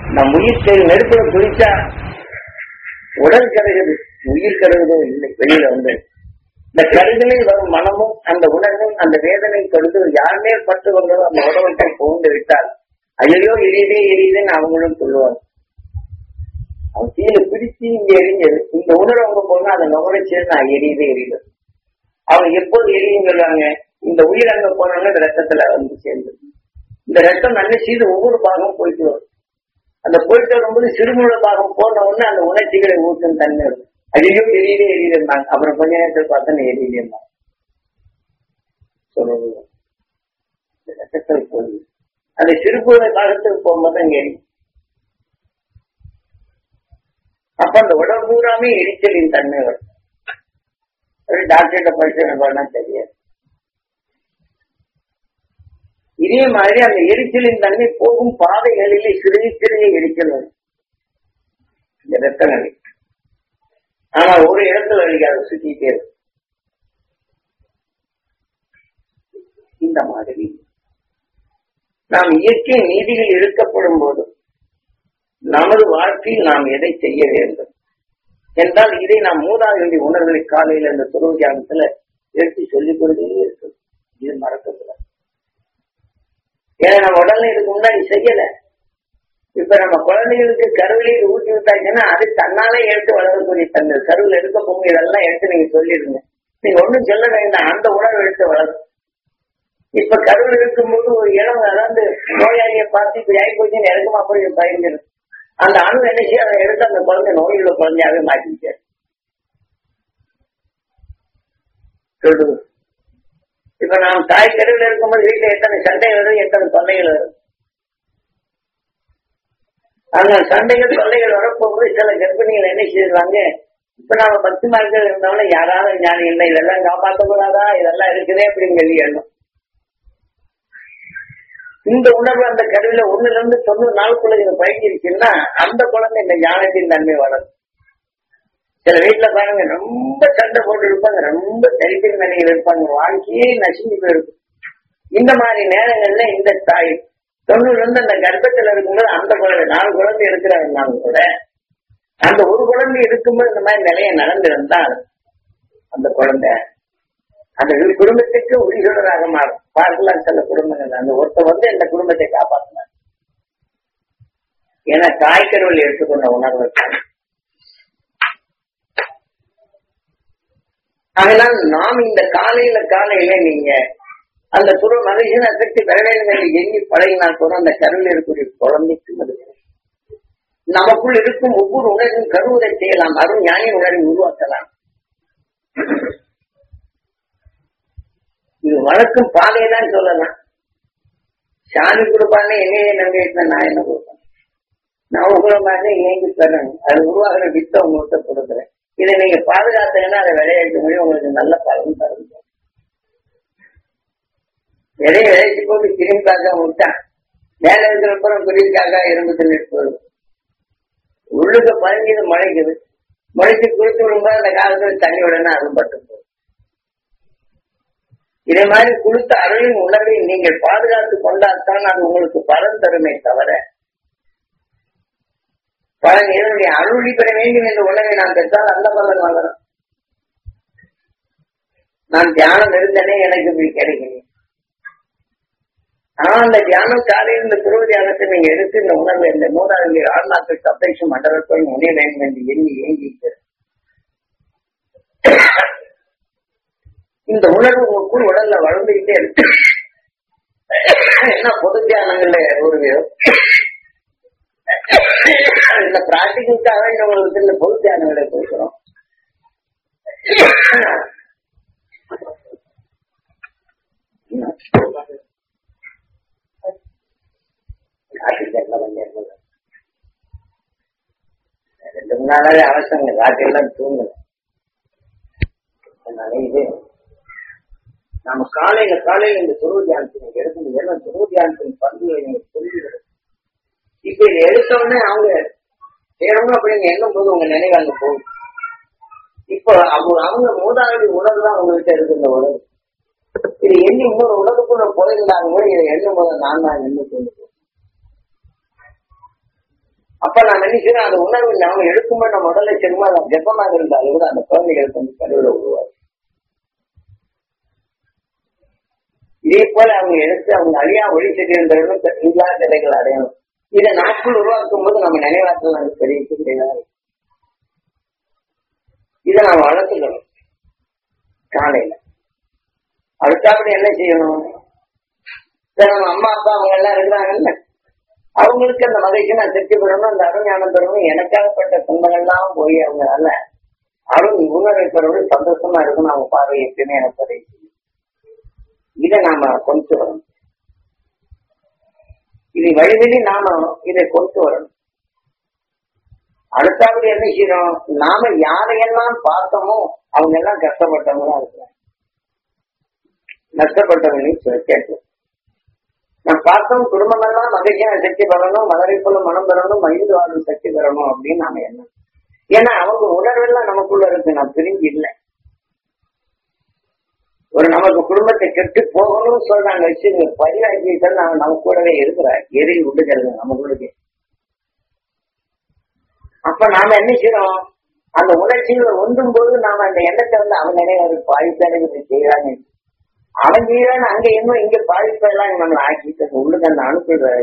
நம் உயிர் கரு நெருப்புல குளிச்சா உடல் கருகுது உயிர் கருகுதோ இல்லை வெளியில வந்து இந்த கருதலில் வரும் மனமும் அந்த உணர்வும் அந்த வேதனை கொடுத்து யாருமே பட்டு கொண்டதோ அந்த உடலுக்கு புகுந்து விட்டால் ஐயோ எரியுதே எரியுதுன்னு அவங்களும் சொல்லுவாங்க அவன் கீழே பிடிச்சு இங்க எரிஞ்சது இந்த உணர்வு அவங்க போனா அதை நுகரை சேர்ந்து நான் எரியுதே எரியுது அவங்க எப்போது எரியும் சொல்லுவாங்க இந்த உயிர் அங்க போனோம்னா இந்த ரத்தத்துல வந்து சேர்ந்து இந்த ரத்தம் நல்ல சீது ஒவ்வொரு பாகமும் போயிட்டு வரும் அந்த போயிட்டு வரும்போது சிறுமுள்ள பாகம் போன உடனே அந்த உணர்ச்சிகளை ஊட்டும் தன்மை இருக்கும் ஐயோ எரியுதே எரியுதுன்னாங்க அப்புறம் கொஞ்ச நேரத்தில் பார்த்தா எரியுதுன்னாங்க சொல்லுங்க இந்த ரத்தத்தில் போய் அந்த சிறுபுள்ள பாகத்துக்கு போகும்போது அங்க எரியும் அப்ப அந்த உடல் பூராமே எரிச்சலின் தன்மை வரும் ஒரு டாக்டர்கிட்ட பரிசோதனை பண்ணா தெரியாது இதே மாதிரி அந்த எரிச்சலின் தன்மை போகும் பாதைகளிலே சிறிய சிறிய எரிச்சல் வரும் இந்த ரத்த நிலை ஆனா ஒரு இடத்துல அழிக்காது சுத்திட்டே இருக்கும் இந்த மாதிரி நாம் இயற்கை நீதிகள் இருக்கப்படும் போது நமது வாழ்க்கையில் நாம் எதை செய்ய வேண்டும் என்றால் இதை நாம் மூதாதையுடைய உணர்வுகளை காலையில் அந்த துறவு தியானத்துல எடுத்து சொல்லிக் கொண்டே இருக்கும் இது மறக்கக்கூடாது ஏன்னா நம்ம உடல்ல இதுக்கு முன்னாடி செய்யல இப்ப நம்ம குழந்தைகளுக்கு கருவிலையில் ஊட்டி விட்டாச்சுன்னா அது தன்னாலே எடுத்து வளரக்கூடிய தன்மை கருவில் எடுக்க போங்க இதெல்லாம் எடுத்து நீங்க சொல்லிடுங்க நீங்க ஒண்ணும் சொல்ல வேண்டாம் அந்த உணர்வு எடுத்து வளரும் இப்ப கருவில் இருக்கும்போது ஒரு இடம் அதாவது நோயாளியை பார்த்து இப்படி ஆகி போச்சுன்னு இறக்குமா போய் பயந்துடும் அந்த அணு என்ன செய்ய அதை எடுத்து அந்த குழந்தை நோயுள்ள குழந்தையாவே மாற்றிட்டார் சொல்லுங்க இப்ப நாம் தாய் கருவில் இருக்கும்போது வீட்டுல எத்தனை சண்டைகள் வரும் எத்தனை தொல்லைகள் வரும் அந்த சண்டைகள் தொல்லைகள் வரப்போகும்போது சில கர்ப்பிணிகள் என்ன செய்வாங்க இப்ப நாம பக்தி மார்க்கம் இருந்தவங்க யாராவது ஞானி இல்லை இதெல்லாம் காப்பாற்றக்கூடாதா இதெல்லாம் இருக்குதே அப்படின்னு சொல்லி எண்ணம் இந்த உணர்வு அந்த கருவில ஒண்ணுல இருந்து தொண்ணூறு நாளுக்குள்ள இது பழகிருச்சுன்னா அந்த குழந்தை இந்த ஞானத்தின் தன்மை வளரும் சில வீட்டுல பாருங்க ரொம்ப சண்டை போட்டு இருப்பாங்க ரொம்ப சரித்திர நிலைகள் இருப்பாங்க வாழ்க்கையே நசுங்கி போயிருக்கும் இந்த மாதிரி நேரங்கள்ல இந்த தாய் தொண்ணூறுல இருந்து அந்த கர்ப்பத்துல இருக்கும்போது அந்த குழந்தை நாலு குழந்தை இருக்கிறாங்க கூட அந்த ஒரு குழந்தை இருக்கும்போது இந்த மாதிரி நிலையை நடந்திருந்தால் அந்த குழந்தை அந்த வீ- குடும்பத்துக்கு உரிசுடராக மாறும் பார்க்கலாம் சில குடும்பங்கள் அந்த ஒருத்தர் வந்து இந்த குடும்பத்தை காப்பாற்றினார் ஏன்னா தாய்க்கருவில் எடுத்துக்கொண்ட உணர்வு அதனால் நாம் இந்த காலையில காலையில நீங்க அந்த துற மகிழ்ச்சியை சக்தி பெற வேண்டும் என்று எண்ணி பழகினால் கூட அந்த கருவில் இருக்கக்கூடிய குழந்தைக்கு மகிழ்ச்சி நமக்குள் இருக்கும் ஒவ்வொரு உணர்வும் கருவுரை செய்யலாம் அருள் ஞானி உணர்வை உருவாக்கலாம் இது வழக்கும் பாதையெல்லாம் சொல்லலாம் சாமி கொடுப்பாங்க என்னையே நம்பி வைப்பேன் நான் என்ன கொடுப்பேன் நான் உங்களை மாதிரி ஏங்கி தரேன் அது உருவாகிற வித்த உங்கள்கிட்ட கொடுக்குறேன் இதை நீங்க பாதுகாத்தீங்கன்னா அதை விளையாட்ட முடியும் உங்களுக்கு நல்ல பலன் தரும் விதைய விளைச்சி போட்டு கிருமி காக்கா விட்டான் மேல இருக்கிறப்பறம் குருவி காக்கா இரும்பு தின்னுட்டு போகுது உள்ளுக்கு பழங்கிது முளைக்குது முளைச்சு குளித்து விடும்போது அந்த காலத்துல தண்ணி உடனே அரும்பட்டு போகுது இதே மாதிரி கொடுத்த அருளின் உணர்வை நீங்கள் பாதுகாத்து கொண்டால்தான் அது உங்களுக்கு பலன் தருமே தவிர பலன் இதனுடைய அருளி பெற வேண்டும் என்ற உணர்வை நான் பெற்றால் அந்த பலன் வளரும் நான் தியானம் இருந்தனே எனக்கு இப்படி கிடைக்கல ஆனா அந்த தியானம் காலையில் இந்த துருவ தியானத்தை நீங்க எடுத்து இந்த உணர்வு இந்த மூணாவது ஆழ்நாட்கள் சப்தேஷ மண்டலத்தை முனைய வேண்டும் என்று எண்ணி ஏங்கிட்டு இந்த உணர்வு உங்களுக்குள் உடல்ல வளர்ந்துகிட்டே இருக்கு என்ன பொது தியானங்கள்ல ஒரு விதம் இந்த பிராக்டிக்கலுக்காக இந்த உங்களுக்கு இந்த பொது தியானங்களை கொடுக்கிறோம் ரெண்டு மூணு நாளாவே அவசரங்க ராத்திரி எல்லாம் தூங்கல அதனால இது நாம காலையில காலையில இந்த துருவ தியானத்தை நீங்க எடுக்கணும் ஏன்னா துருவ தியானத்தின் பண்புகளை நீங்க புரிஞ்சுக்கணும் இப்ப இதை எடுத்த உடனே அவங்க செய்யணும் அப்படின்னு எண்ணும் போது உங்க நினைவு அங்க போகும் இப்போ அவங்க அவங்க மூதாதி உணர்வு தான் உங்ககிட்ட இருக்கு இந்த உணர்வு இது எண்ணி இன்னொரு உணர்வுக்குள்ள போயிருந்தாங்க இதை எண்ணும் போது நான் தான் எண்ணி கொண்டு போறேன். அப்ப நான் நினைக்கிறேன் அந்த உணர்வு நம்ம எடுக்கும்போது நம்ம உடலை செல்லுமா அது வெப்பமாக இருந்தாலும் கூட அந்த குழந்தைகளுக்கு வந்து கருவில உருவாது இதே போல அவங்க எடுத்து அவங்க அழியா ஒளி செல்கின்றவர்களும் இல்லாத நிலைகள் அடையணும் இதை நாட்கள் உருவாக்கும் போது நம்ம நினைவாற்றல் நமக்கு தெரிவிக்க இதை நாம் வளர்த்துக்கணும் காலையில அடுத்தாப்படி என்ன செய்யணும் சரி, நம்ம அம்மா அப்பா அவங்க எல்லாம் இருக்கிறாங்கல்ல அவங்களுக்கு அந்த மகிழ்ச்சி நான் திருப்தி பெறணும் அந்த அருஞானம் பெறணும் எனக்காகப்பட்ட துன்பங்கள்லாம் போய் அவங்க நல்ல அருண் உணர்வை பெறணும் சந்தோஷமா இருக்கணும் அவங்க பார்வை எப்பயுமே எனக்கு உதவி செய்யும். இதை நாம கொண்டு வரணும் இதை வழிவழி நாம இதை கொண்டு வரணும் அடுத்தாப்படி என்ன செய்யறோம் நாம யாரையெல்லாம் பார்த்தோமோ அவங்க எல்லாம் கஷ்டப்பட்டவங்களா இருக்கிறாங்க நஷ்டப்பட்டவங்களையும் சொல்லி கேட்கலாம் நான் பார்த்தோம் குடும்பம் எல்லாம் மகிழ்ச்சியான சக்தி பெறணும் மதுரை போல மனம் பெறணும் மகிழ்ந்து வாழும் சக்தி பெறணும் அப்படின்னு நாம என்ன ஏன்னா அவங்க உணர்வெல்லாம் நமக்குள்ள இருக்கு நான் பிரிஞ்சு இல்லை ஒரு நமக்கு குடும்பத்தை கெட்டு போகணும்னு சொல்றாங்க வச்சு பதிவாக்கிட்டு நான் நம்ம கூடவே இருக்கிறார் எரி விடுகிறது நமக்குள்ளே அப்ப நாம என்ன செய்யறோம் அந்த உணர்ச்சிகளை ஒன்றும் போது நாம அந்த எண்ணத்தை வந்து அவன் நினைவு பாதிப்படைந்து செய்யறாங்க அவன் செய்யறான்னு அங்க இன்னும் இங்க பாதிப்பெல்லாம் நம்மளை ஆக்கிட்டு உள்ளுக்கு அந்த அனுப்பிடுறாரு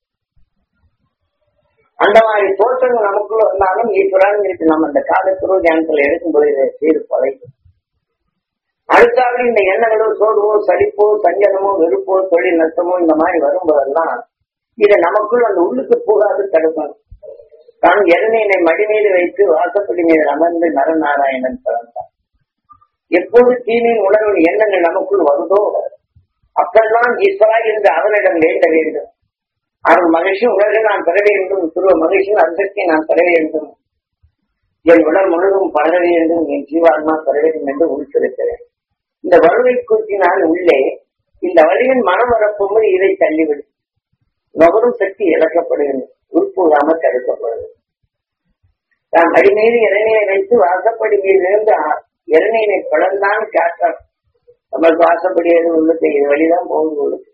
அந்த மாதிரி தோற்றங்கள் நமக்குள்ள வந்தாலும் ஈஸ்வரான் நம்ம அந்த காலத்துறவு தியானத்துல எடுக்கும்போது இதை செய்து பழகும் அடுத்தாவது இந்த எண்ணங்களோ சோர்வோ சலிப்போ சஞ்சலமோ வெறுப்போ தொழில் நஷ்டமோ இந்த மாதிரி வரும்போதெல்லாம் இதை நமக்குள் அந்த உள்ளுக்கு போகாது தடுக்கணும் தான் எருமையினை மடி மீது வைத்து வாசப்படி மீது அமர்ந்து நரநாராயணன் பிறந்தார் எப்போது தீமையின் உணர்வு எண்ணங்கள் நமக்குள் வருதோ அப்பெல்லாம் ஈஸ்வரா என்று அவனிடம் வேண்ட வேண்டும் அவன் மகிழ்ச்சி உலகை நான் பெற வேண்டும் துருவ மகிழ்ச்சியின் அந்தத்தை நான் பெற வேண்டும் என் உடல் முழுவதும் பழக வேண்டும் என் ஜீவாத்மா பெற வேண்டும் என்று உள்சிருக்கிறேன் இந்த வலுவை கூட்டினால் உள்ளே இந்த வழியின் மனம் வரப்போது இதை தள்ளிவிடும் நுகரும் சக்தி இழக்கப்படுகிறது உட்புகாமல் தடுக்கப்படுது தான் அடி மீது இறைமையை வைத்து வாசப்படி மீதிலிருந்து இறைமையினை பிளந்தான் காட்டான் நமக்கு வாசப்படி எதுவும் உள்ளது இது வழிதான் போகுது உள்ளது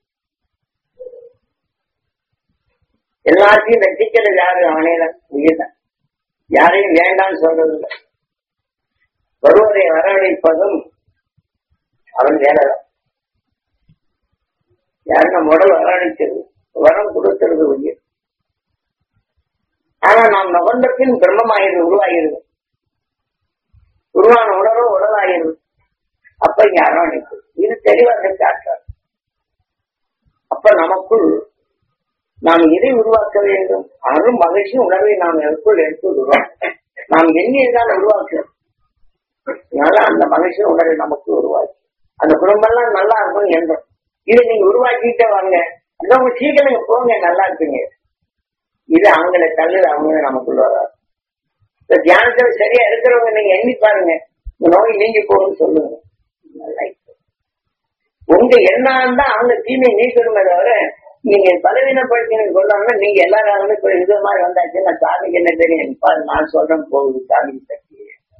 எல்லாத்தையும் ரசிக்கிறது யாரு அவனே தான் உயிர்தான் யாரையும் வேண்டாம்னு சொல்றது இல்லை ஒருவரை வரவழைப்பதும் அவன் வேலைதான் யாரு நம்ம உடல் வரவழைக்கிறது வரம் கொடுக்கிறது உயிர் ஆனா நாம் நுகர்ந்த பின் பிரம்மமாயிரு உருவாகிறது உருவான உணர்வும் உடலாகிறது அப்ப இங்க அரவணைப்பு இது தெளிவாக காட்டார் அப்ப நமக்குள் நாம் எதை உருவாக்க வேண்டும் அரும் மகிழ்ச்சி உணர்வை நாம் எனக்குள் எடுத்து விடுவோம் நாம் எண்ணியதான் உருவாக்குறோம் அதனால அந்த மகிழ்ச்சி உணர்வை நமக்கு உருவாக்கி அந்த குடும்பம் எல்லாம் நல்லா இருக்கும் என்றோம் இதை நீங்க உருவாக்கிட்டே வாங்க அதான் உங்க சீக்கிரம் போங்க நல்லா இருப்பீங்க இது அவங்கள தள்ளுது அவங்க நமக்குள்ள வராது இந்த தியானத்துல சரியா இருக்கிறவங்க நீங்க எண்ணி பாருங்க இந்த நோய் நீங்கி போகும்னு சொல்லுங்க நல்லா இருக்கு. உங்க எண்ணம் தான் அவங்க தீமை நீக்கணுமே தவிர நீங்க பலவீனப்படுத்தி கொண்டாங்கன்னா நீங்க எல்லா காலங்களும் இப்ப இது மாதிரி வந்தாச்சு நான் சாமிக்கு என்ன தெரியும் இப்ப அது நான் சொல்றேன் போகுது சாமிக்கு சக்தி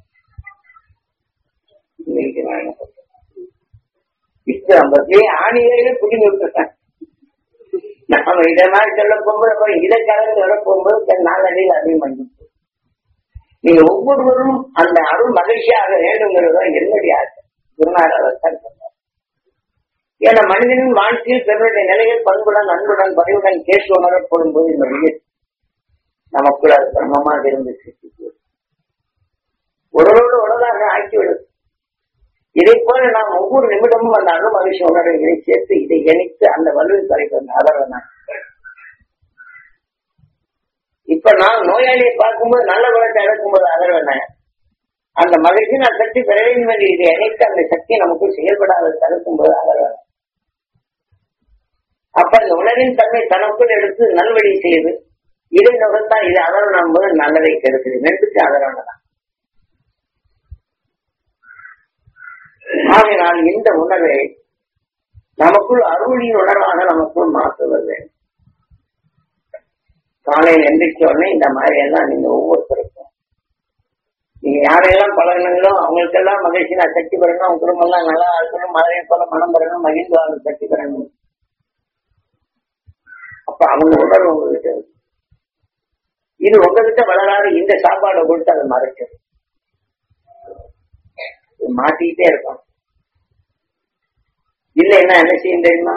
இன்னைக்கு நான் என்ன சொல்றேன் இப்ப ஐம்பத்தி ஆணியிலே புடிங்கி விட்டுட்டேன் நாம இதை மாதிரி சொல்ல போகும்போது அப்புறம் இதை கலந்து வர போகும்போது நாளடைவில் அதிகம் பண்ணி நீங்க ஒவ்வொருவரும் அந்த அருள் மகிழ்ச்சியாக வேண்டுங்கிறத என்னுடைய ஆசை குருநாதர் தான் சொன்னார் ஏன்னா மனிதனின் வாழ்க்கையில் பெருடைய நிலையில் பண்புடன் அன்புடன் பணிவுடன் கேட்டு உணரப்படும் போது இந்த உயிர் நமக்குள் அது பிரமமாக இருந்து சிருஷ்டிக்கு உடலோடு உடலாக ஆக்கிவிடும் இதை போல நாம் ஒவ்வொரு நிமிடமும் அந்த அணு மகிழ்ச்சி உணர்வுகளை சேர்த்து இதை இணைத்து அந்த வலுவை தலைவர் அதர்வன இப்ப நான் நோயாளியை பார்க்கும்போது நல்ல குணத்தை இழக்கும்போது அதர்வன அந்த மகிழ்ச்சி நான் சக்தி பெற வேண்டும் என்று இதை இணைத்து அந்த சக்தி நமக்கு செயல்படாத தடுக்கும்போது அதர்வன அப்ப அந்த உணவின் தன்மை தனக்குள் எடுத்து நல்வழி செய்து இதை நுகர்த்தான் இது அதர்வனம் போது நல்லதை கெடுக்குது ரெண்டுக்கு அதர்வன தான் ஆகையினால் இந்த உணர்வை நமக்குள் அருளின் உணர்வாக நமக்குள் மாற்றுவது வேண்டும் காலையில் எந்திரிச்ச உடனே இந்த மாதிரி எல்லாம் நீங்க ஒவ்வொருத்தருக்கும் நீங்க யாரையெல்லாம் பழகினங்களோ அவங்களுக்கெல்லாம் மகிழ்ச்சி நான் சக்தி பெறணும் அவங்க குடும்பம் எல்லாம் நல்லா இருக்கணும் மதுரை போல மனம் பெறணும் மகிழ்ந்து வாங்க சக்தி பெறணும் அப்ப அவங்க உணர்வு உங்ககிட்ட இருக்கு இது உங்ககிட்ட வளராத இந்த சாப்பாடை கொடுத்து அதை மறைச்சிடும் மாட்டிக்கிட்டே இருக்கும் இல்லைன்னா என்ன செய்யும் தெரியுமா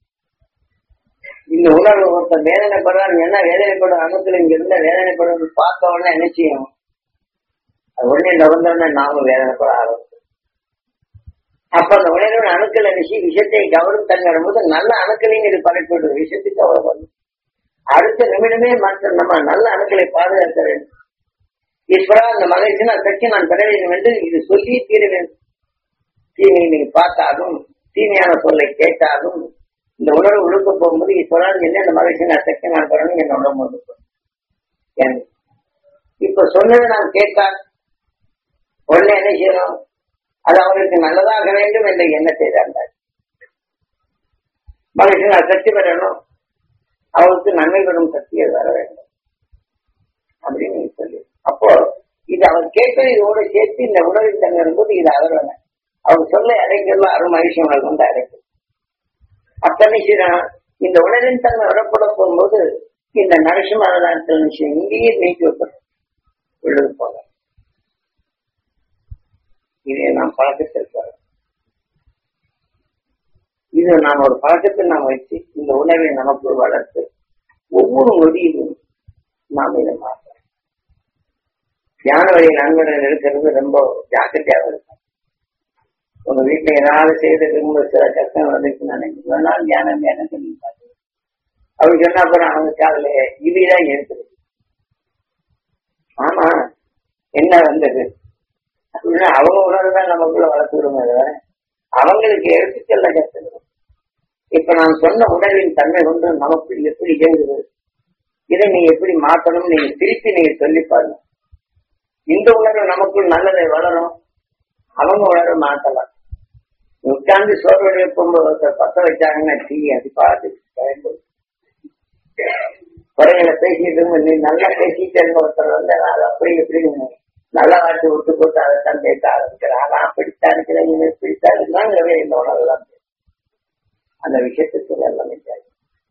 இந்த உணர்வு ஒருத்தர் வேதனைப்படுறாரு என்ன வேதனைப்படும் அணுக்கள் இங்க இருந்த வேதனைப்படுறது பார்த்த உடனே என்ன செய்யும் அது உடனே நகர்ந்தோடனே நாமும் வேதனைப்பட ஆரம்பிக்கும் அப்ப அந்த உணர்வு அணுக்கள் அனுச்சி விஷத்தை கவனம் தங்கிற போது நல்ல அணுக்களையும் இது படைப்பிடும் விஷயத்துக்கு அவ்வளவு பண்ணும் அடுத்த நிமிடமே மற்ற நம்ம நல்ல அணுக்களை பாதுகாக்க வேண்டும் ஈஸ்வரா அந்த மகிழ்ச்சினா சக்தி நான் பெற வேண்டும் என்று இது சொல்லி தீர வேண்டும் தீமையை நீங்க பார்த்தாலும் தீமையான சொல்லை கேட்டாலும் இந்த உணர்வு உழுக்க போகும்போது ஈஸ்வரா என்ன இந்த மகிழ்ச்சி நான் சக்தி நான் பெறணும் என்ன உணவு ஏன் இப்ப சொன்னதை நான் கேட்டால் உடனே என்ன செய்யணும் அது அவருக்கு நல்லதாக வேண்டும் என்ற எண்ணத்தை தான் மகிழ்ச்சி நான் சக்தி பெறணும் அவருக்கு நன்மை பெறும் சக்தியை வர வேண்டும் அப்படின்னு சொல்லி அப்போ இது அவர் கேட்பது இதோட சேர்த்து இந்த உணவில் தங்கும் போது இது அகரல அவர் சொல்ல அடைக்கல அருள் மகிழ்ச்சி உணர்வு வந்து அடைக்கும் அத்தனை செய்யறான் இந்த உணவின் தன்மை வரப்பட போகும்போது இந்த நரசிம்மதான் விஷயம் இங்கேயே நீக்கி வைப்பது உள்ளது போல இதை நாம் பழக்கத்தில் இது நாம் ஒரு பழக்கத்தை நாம் வச்சு இந்த உணவை நமக்கு வளர்த்து ஒவ்வொரு நொடியிலும் நாம் இதை மாற்றோம் தியான வழி நண்பர்கள் இருக்கிறது ரொம்ப ஜாக்கிரதையாக இருக்கும் உங்க வீட்டுல ஏதாவது செய்து ரொம்ப சில கஷ்டம் வந்துச்சுன்னு நினைக்கிறேன் நாள் தியானம் தியானம் சொல்லி பார்த்து அப்படி சொன்னா அப்புறம் அவங்க காதல இவைதான் இருக்குது ஆமா என்ன வந்தது அப்படின்னா அவங்க உணர்வுதான் நமக்குள்ள வளர்த்துக்கிறோமே தவிர அவங்களுக்கு எடுத்து செல்ல கற்றுக்கணும் இப்ப நான் சொன்ன உணர்வின் தன்மை கொண்டு நமக்கு எப்படி இயங்குது இதை நீங்க எப்படி மாற்றணும் நீங்க திருப்பி நீங்க சொல்லி பாருங்க இந்த உணர்வு நமக்குள் நல்லதை வளரும் அவங்க உணர்வை மாற்றலாம் உட்கார்ந்து சோர்வடைய போகும்போது ஒருத்தர் பத்த வச்சாங்கன்னா தீ அது பார்த்து குறைகளை பேசிட்டு நீ நல்லா பேசிட்டு ஒருத்தர் வந்து அது அப்படி எப்படி நல்லா வாட்டி விட்டு போட்டு அதைத்தான் பேச ஆரம்பிக்கிறான் அதான் அப்படித்தான் இருக்கிறேன் நீங்க இப்படித்தான் இருக்கிறாங்கிறதே இந்த உணர்வு தான் அந்த விஷயத்துக்கு எல்லாமே தேவை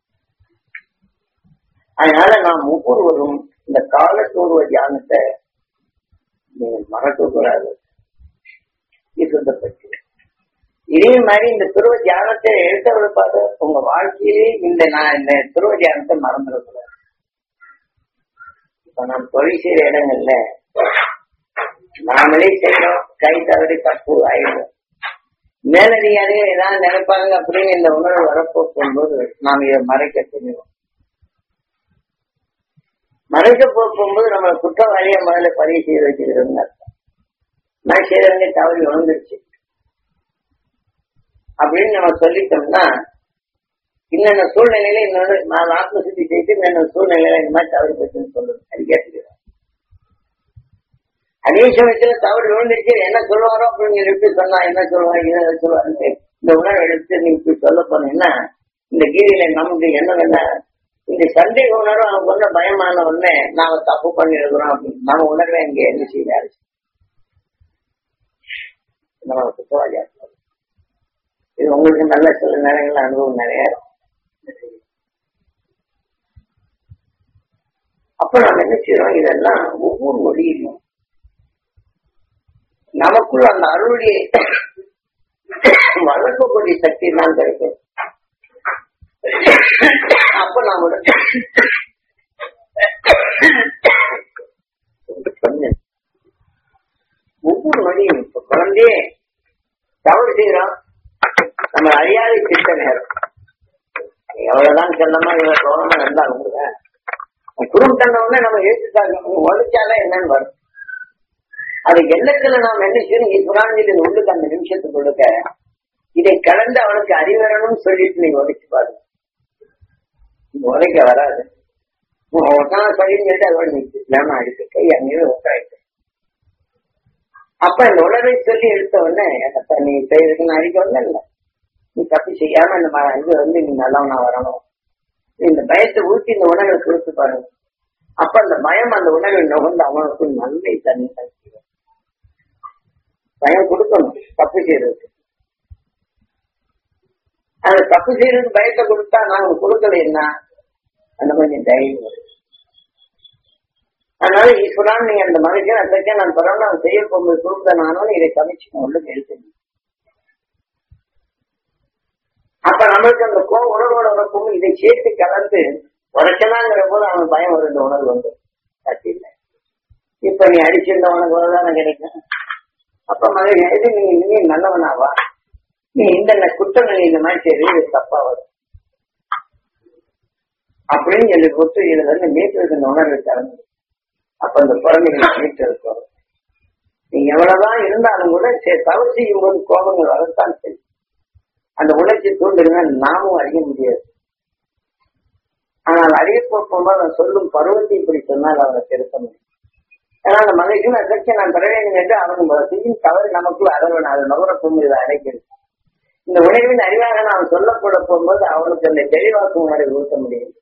அதனால நாம் ஒவ்வொருவரும் இந்த காலத்தூர்வ தியானத்தை நீங்கள் மறக்க கூடாது பற்றி இதே மாதிரி இந்த துருவ தியானத்தை எடுத்தவளுப்பாக உங்க வாழ்க்கையிலே இந்த நான் இந்த துருவ தியானத்தை மறந்துடக்கூடாது இப்ப நாம் தொழில் செய்யற இடங்கள்ல நாமளே செய்யறோம் கை தவறி தப்பு ஆயிடும் மேலதிகாரியே ஏதாவது நினைப்பாங்க அப்படின்னு இந்த உணர்வு வரப்போ போகும்போது நாம் இதை மறைக்க தெரியும் மறைக்க போகும்போது நம்ம குற்றவாளியை முதல்ல பதிவு செய்து வச்சுக்கிறோம்னு அர்த்தம் நான் செய்தவங்க தவறி விழுந்துருச்சு அப்படின்னு நம்ம சொல்லிட்டோம்னா இன்னென்ன சூழ்நிலையில இன்னொன்று நான் ஆத்ம சுத்தி செய்து இன்னொரு சூழ்நிலையில இந்த மாதிரி தவறு போச்சுன்னு சொல்லுது அது கேட்டுக்கிறோம் அதே சமயத்துல தவறு விழுந்துருச்சு என்ன சொல்லுவாரோ அப்படின்னு எப்படி சொன்னா என்ன சொல்லுவாங்க என்ன சொல்லுவாங்க இந்த உணர்வு எடுத்து நீ இப்படி சொல்ல போனீங்கன்னா இந்த கீதையில நமக்கு என்ன என்ன இந்த சந்தேக உணர்வு அவங்க ஒண்ணு பயமான உடனே நாம தப்பு பண்ணிருக்கிறோம் அப்படின்னு நம்ம உணர்வை இங்க என்ன செய்யாது நம்ம குற்றவாளியா இது உங்களுக்கு நல்ல சில நேரங்கள் அனுபவம் நிறைய அப்ப நம்ம என்ன செய்யறோம் இதெல்லாம் ஒவ்வொரு மொழியிலும் நமக்குள்ள அந்த அருளுடைய வளர்க்கக்கூடிய சக்தி தான் கிடைக்கும் அப்ப நாம ஒவ்வொரு மணியும் இப்ப குழந்தையே தவறு செய்யறோம் நம்ம அறியாதை திட்ட நேரம் எவ்வளவுதான் சொன்னமா இவ்வளவு கவனமா இருந்தா உங்களுக்கு குடும்பம் தந்தவொடனே நம்ம ஏற்றுட்டாங்க உழைச்சாலே என்னன்னு வரும் அது எண்ணத்துல நாம் என்ன செய்யணும் ஈஸ்வராஞ்சலி உள்ளுக்கு அந்த நிமிஷத்துக்கு கொடுக்க இதை கலந்து அவனுக்கு அறிவரணும்னு சொல்லிட்டு நீங்க உடைச்சு பாருங்க உடைக்க வராது உட்காந்து சொல்லிட்டு அதோட நிற்கு இல்லாம அடிச்சு கை அங்கே உட்காயிட்டு அப்ப இந்த உணர்வை சொல்லி எடுத்த உடனே அப்ப நீ செய்யறதுக்கு அடிக்க வரல நீ தப்பு செய்யாம இந்த இது வந்து நீ நல்லவனா வரணும் இந்த பயத்தை ஊற்றி இந்த உணர்வை கொடுத்து பாருங்க அப்ப அந்த பயம் அந்த உணர்வை நுகர்ந்து அவனுக்கு நன்மை தண்ணி தருகிறோம் பயம் கொடுக்கணும் தப்பு செய்யறதுக்கு அந்த தப்பு செய்யறதுக்கு பயத்தை கொடுத்தா நாங்க கொடுக்கல என்ன அந்த மாதிரி தைரியம் வரும் அதனால ஈஸ்வரான் நீங்க அந்த மனுஷன் அன்றைக்கே நான் பரவாயில்ல அவன் செய்ய போகும்போது கொடுத்த நானும் இதை சமைச்சு உள்ள எழுத்து அப்ப நம்மளுக்கு அந்த கோ உணர்வோட வரப்போது இதை சேர்த்து கலந்து உரைக்கலாங்கிற போது அவன் பயம் வரும் இந்த உணர்வு வந்து கட்டி இல்லை இப்ப நீ அடிச்சிருந்த உனக்கு வரதானே கிடைக்கும் அப்ப மகன் எது நீ இனிமே நல்லவனாவா நீ இந்த குற்றங்கள் இந்த மாதிரி செய்து இது தப்பா வரும் அப்படின்னு சொல்லி கொடுத்து இதுல இருந்து மீட்டருக்கு இந்த உணர்வு கலந்து அப்ப அந்த குழந்தைகளை மீட்டருக்கு வரும் நீ எவ்வளவுதான் இருந்தாலும் கூட சரி, தவறு செய்யும் போது கோபங்கள் வரத்தான் செய்யும் அந்த உணர்ச்சி தூண்டுங்க நாமும் அறிய முடியாது ஆனால் அறிய போகும்போது அவன் சொல்லும் பருவத்தை இப்படி சொன்னால் அவனை திருத்த முடியும் ஏன்னா அந்த மகிழ்ச்சியும் அதற்கு நான் பெற வேண்டும் என்று அவன் செய்யும் தவறு நமக்குள் அறவன் அதை நுகரப்பும் இதை அடைக்கிறது இந்த உணர்வின் அறிவாக நாம் சொல்லப்பட போகும்போது அவனுக்கு அந்த தெளிவாக்கு உணர்வை ஊட்ட முடியும்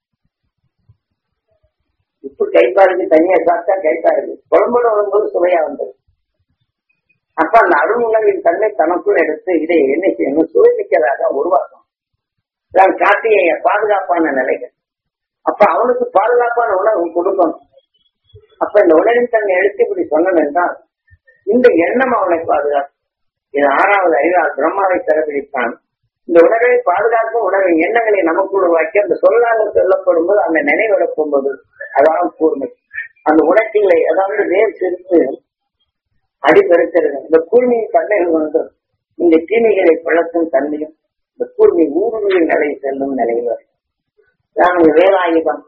உப்பு கைப்பா இருக்கு தனியா சாப்பிட்டா கைப்பா இருக்கு குழம்புல வரும்போது சுவையா வந்தது அப்ப அந்த அருள் உணர்வின் தன்மை தனக்குள் எடுத்து இதை என்ன செய்யணும் சுவைமிக்கதாக உருவாக்கும் தான் கார்த்திகைய பாதுகாப்பான நிலைகள் அப்ப அவனுக்கு பாதுகாப்பான உணர்வு கொடுக்கணும் அப்ப இந்த உணர்வின் தன்மை எடுத்து இப்படி சொன்னோம் என்றால் இந்த எண்ணம் அவனை பாதுகாக்கும் இது ஆறாவது அறிவால் பிரம்மாவை சிறப்பிடித்தான் இந்த உணர்வை பாதுகாக்கும் உணர்வின் எண்ணங்களை நமக்கு உருவாக்கி அந்த சொல்லாக சொல்லப்படும் போது அந்த நினைவிடப்பும் போது அதாவது கூர்மை அந்த உணர்ச்சிகளை அதாவது வேர் சிரித்து அடிபெருக்கிறது இந்த கூர்மையின் தன்மைகள் கொண்டு இந்த தீமைகளை பழக்கும் தன்மையும் இந்த கூர்மை ஊடுருவி நிலை செல்லும் நிலையில் வரும் நான் வேலாயுதம்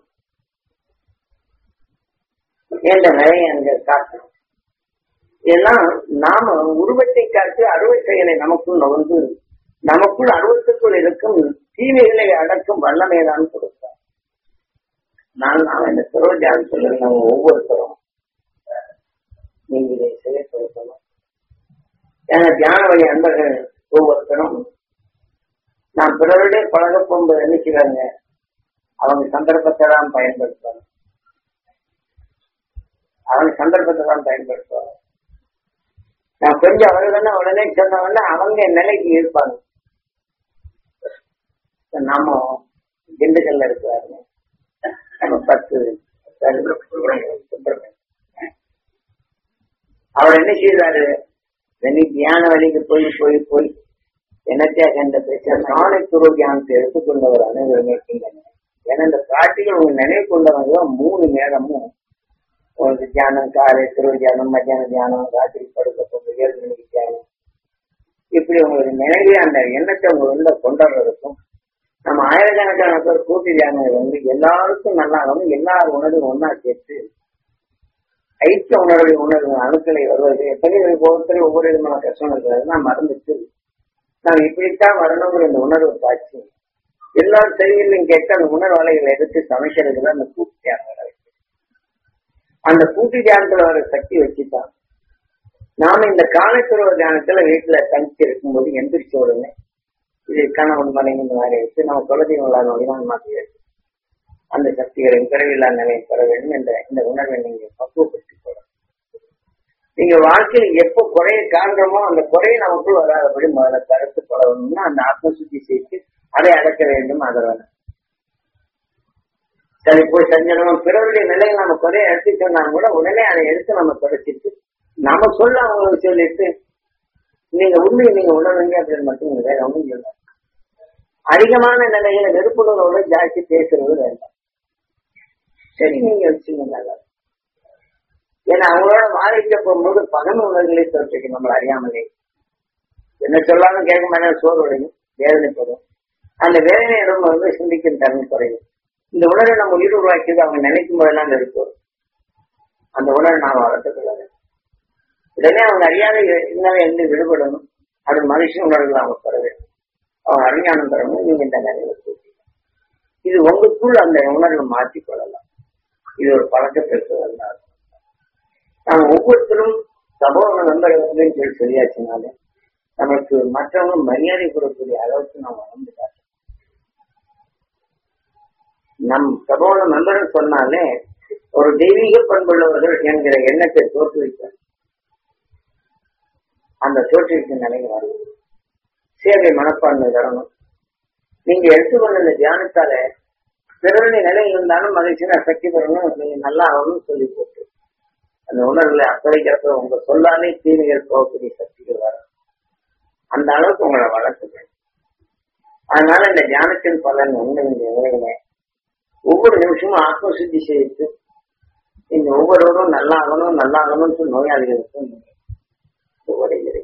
என்ற நிலையை அங்கு காட்டும் இதெல்லாம் நாம உருவத்தை காட்டி அறுவை செயலை நமக்குள் நுகர்ந்து நமக்குள் அருவத்துக்குள் இருக்கும் தீமைகளை அடக்கும் வல்லமைதான் கொடுத்தார் நான் நாம் இந்த சரோஜான்னு சொல்லுங்க நம்ம ஒவ்வொருத்தரும் நீங்க இதை செயல்படுத்தணும் ஏன்னா தியான வழி அன்பர்கள் ஒவ்வொருத்தரும் நான் பிறருடைய பழக போகும்போது என்ன செய்வாங்க அவங்க சந்தர்ப்பத்தை தான் பயன்படுத்துவாங்க அவங்க சந்தர்ப்பத்தை தான் பயன்படுத்துவாங்க நான் கொஞ்சம் அவர்கள் உடனே சொன்னவொடனே அவங்க நிலைக்கு இருப்பாங்க இப்ப நாம திண்டுக்கல்ல இருக்கிறாரு நம்ம பத்து சுப்பிரமணியன். அவர் என்ன செய்தாரு வெனி தியான வழிக்கு போய் போய் போய் என்னத்தையா கண்ட பேச நாளை துருவ தியானத்தை எடுத்துக்கொண்டவர் அனைவரும் இருக்கின்றனர் ஏன்னா இந்த காட்சிகள் உங்க நினைவு கொண்டவங்க தான் மூணு நேரமும் உங்களுக்கு தியானம் காலை துருவ தியானம் மத்தியான தியானம் ராத்திரி படுக்க போகும்போது ஏழு மணிக்கு தியானம் இப்படி உங்களுக்கு நினைவே அந்த எண்ணத்தை உங்க உள்ள கொண்டாடுறதுக்கும் நம்ம ஆயிரக்கணக்கான பேர் கூட்டு தியானம் வந்து எல்லாருக்கும் நல்லா ஆகணும் எல்லார் உணர்வும் ஒன்னா சேர்த்து ஐக்கிய உணர்வு உணர்வு அணுக்களை வருவது எத்தனை ஒவ்வொருத்தரும் ஒவ்வொரு விதமான கஷ்டம் இருக்கிறது நான் மறந்துச்சு நான் இப்படித்தான் வரணுங்கிற இந்த உணர்வு காட்சி எல்லாரும் செய்திகளையும் கேட்டு அந்த உணர்வாளைகளை எடுத்து சமைக்கிறதுல அந்த கூட்டு தியானம் வேலை. அந்த கூட்டு தியானத்துல வர சக்தி வச்சுதான் நாம இந்த காலத்துறவு தியானத்துல வீட்டுல தனிச்சு இருக்கும்போது எந்திரிச்ச உடனே இது கணவன் மனைவி இந்த மாதிரி வச்சு நம்ம குலதெய்வங்களா நோயினால் மாற்றி வச்சு அந்த சக்திகளின் பிறவில்லா நிலையை பெற வேண்டும் என்ற இந்த உணர்வை நீங்க பக்குவப்படுத்திக் கொள்ளணும் நீங்க வாழ்க்கையில் எப்ப குறைய காண்றோமோ அந்த குறையை நமக்குள் வராதபடி முதல்ல கருத்து பழகணும்னா அந்த ஆத்ம சுத்தி சேர்த்து அதை அடக்க வேண்டும் அதை வேணும் சரி போய் செஞ்சிடணும் பிறருடைய நிலையை நம்ம குறைய எடுத்து சொன்னா கூட உடனே அதை எடுத்து நம்ம குறைச்சிட்டு நாம சொல்ல அவங்களுக்கு சொல்லிட்டு நீங்க உண்மையை நீங்க உணர்வீங்க அப்படின்னு மட்டும் நீங்க வேற ஒண்ணும் சொல்ல அதிகமான நிலையில வெறுப்புணர்வோட ஜாஸ்தி பேசுறது வேண்டாம் சரி நீங்க வச்சுங்க நல்லா ஏன்னா அவங்களோட வாதிக்க போகும்போது பகமை உணர்வுகளை தோற்றுக்கு நம்மள அறியாமலே என்ன சொல்லாலும் கேட்க மாட்டேன் சோறு உடையும் வேதனைப்படும் அந்த வேதனையிடம் வந்து சிந்திக்கும் தன்மை குறையும் இந்த உணர்வை நம்ம உயிர் உருவாக்கியது அவங்க நினைக்கும் போதெல்லாம் இருக்கும் அந்த உணர்வை நாம் வளர்த்துக்கூடாது உடனே அவங்க அறியாத இன்னவே இருந்து விடுபடணும் அது மனுஷன் உணர்வுகள் அவங்க பெற வேண்டும் அவங்க அறிஞானம் பெறணும் நீங்க இந்த நிலையில கூட்டி இது உங்களுக்குள் அந்த உணர்வை மாற்றிக் கொள்ளலாம் இது ஒரு பழக்கத்திற்கு வந்தால் நாம் ஒவ்வொருத்தரும் சமூக நண்பர்களும் சொல்லி சொல்லியாச்சுனாலே நமக்கு மற்றவங்க மரியாதை கொடுக்கக்கூடிய அளவுக்கு நாம் வளர்ந்து காட்டணும் நம் சமூக நண்பர்கள் சொன்னாலே ஒரு தெய்வீக பண்புள்ளவர்கள் என்கிற எண்ணத்தை தோற்றுவிக்க அந்த தோற்றுவிக்கும் நிலையில் வரும் சேவை மனப்பான்மை வரணும் நீங்க எடுத்துக்கொண்ட இந்த தியானத்தால பிறருடைய நிலை இருந்தாலும் மகிழ்ச்சியான சக்தி பெறணும் நீங்க நல்லா ஆகணும்னு சொல்லி போட்டு அந்த உணர்வுல அக்கறைக்கிறப்ப உங்க சொல்லாலே தீமைகள் போகக்கூடிய சக்திகள் வரும் அந்த அளவுக்கு உங்களை வளர்த்துங்க அதனால இந்த தியானத்தின் பலன் ஒண்ணு நீங்க ஒவ்வொரு நிமிஷமும் ஆத்ம சுத்தி செய்து நீங்க ஒவ்வொருவரும் நல்லா ஆகணும் நல்லா ஆகணும்னு சொல்லி நோயாளிகளுக்கும் நீங்க உபதேசிக்கிறீங்க.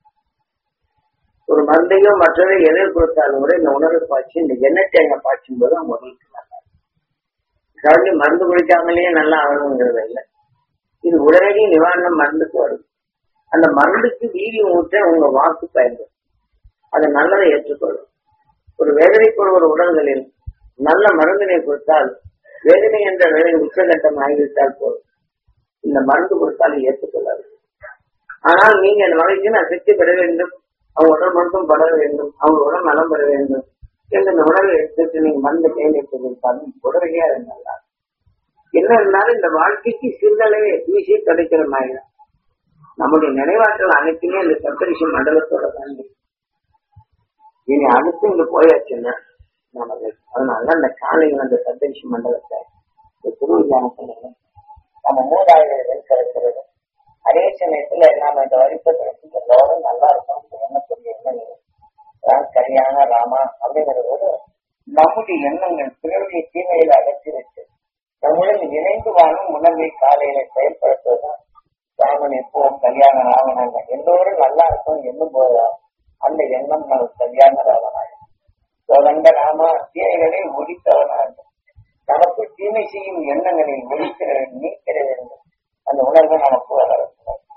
ஒரு மருந்தையோ மற்றதை எதை கொடுத்தாலும் கூட இந்த உணர்வு பாய்ச்சி இந்த எண்ணெய் தேங்காய் பாய்ச்சும் போது அவங்க உடலுக்கு நல்லா இருக்கும். அதாவது மருந்து குடிக்காமலேயே நல்லா ஆகணுங்கிறது இல்லை இது உடனடி நிவாரணம் மருந்துக்கு வரும் அந்த மருந்துக்கு வீரியம் ஊற்ற உங்க வாக்கு பயன்படும் அது நல்லதை ஏற்றுக்கொள்ளும் ஒரு வேதனைப்படுவர் உடல்களில் நல்ல மருந்தினை கொடுத்தால் வேதனை என்ற வேலை உச்சகட்டம் ஆகிவிட்டால் போதும் இந்த மருந்து கொடுத்தால் ஏற்றுக்கொள்ளாது ஆனால் நீங்க இந்த மலைக்கு நான் சக்தி பெற வேண்டும் அவங்க உடல் மட்டும் பட வேண்டும் அவங்க உடல் நலம் பெற வேண்டும் என்று இந்த உடலை எடுத்துட்டு நீங்க மருந்து கையில் எடுத்து கொடுத்தாலும் உடலையே அது நல்லா இருக்கும். என்ன இருந்தாலும் இந்த வாழ்க்கைக்கு சிறுதளவே ஈஸியா கிடைக்கிற மாதிரி தான். நம்முடைய நினைவாற்றல் அனைத்துமே இந்த சப்தரிஷி மண்டலத்தோட தாண்டி இனி அடுத்து இங்க போயாச்சுன்னா நமக்கு அதனால அந்த காலையில் அந்த சப்தரிஷி மண்டலத்தை இந்த திருவிழானத்தில் நம்ம மூதாதையர்கள் கிடைக்கிறது அதே சமயத்துல நாம இந்த வரிப்பதற்கு எல்லோரும் நல்லா இருக்கும் எண்ணக்கூடிய எண்ணங்கள் அதான் சரியான ராமா அப்படிங்கிறது நம்முடைய எண்ணங்கள் பிறருடைய தீமையில அகற்றி வச்சு நம்முடன் இணைந்து வாழும் உணர்வை காலையில செயல்படுத்துவதுதான் ராமன் எப்பவும் கல்யாண ராமனாங்க எல்லோரும் நல்லா இருக்கும் எண்ணும் போதுதான் அந்த எண்ணம் நம்ம கல்யாண ராமனாக சோதண்ட ராமா தீமைகளை ஒழித்தவனாக நமக்கு தீமை செய்யும் எண்ணங்களை ஒழிக்கிற நீக்கிற வேண்டும் அந்த உணர்வு நமக்கு வளரும்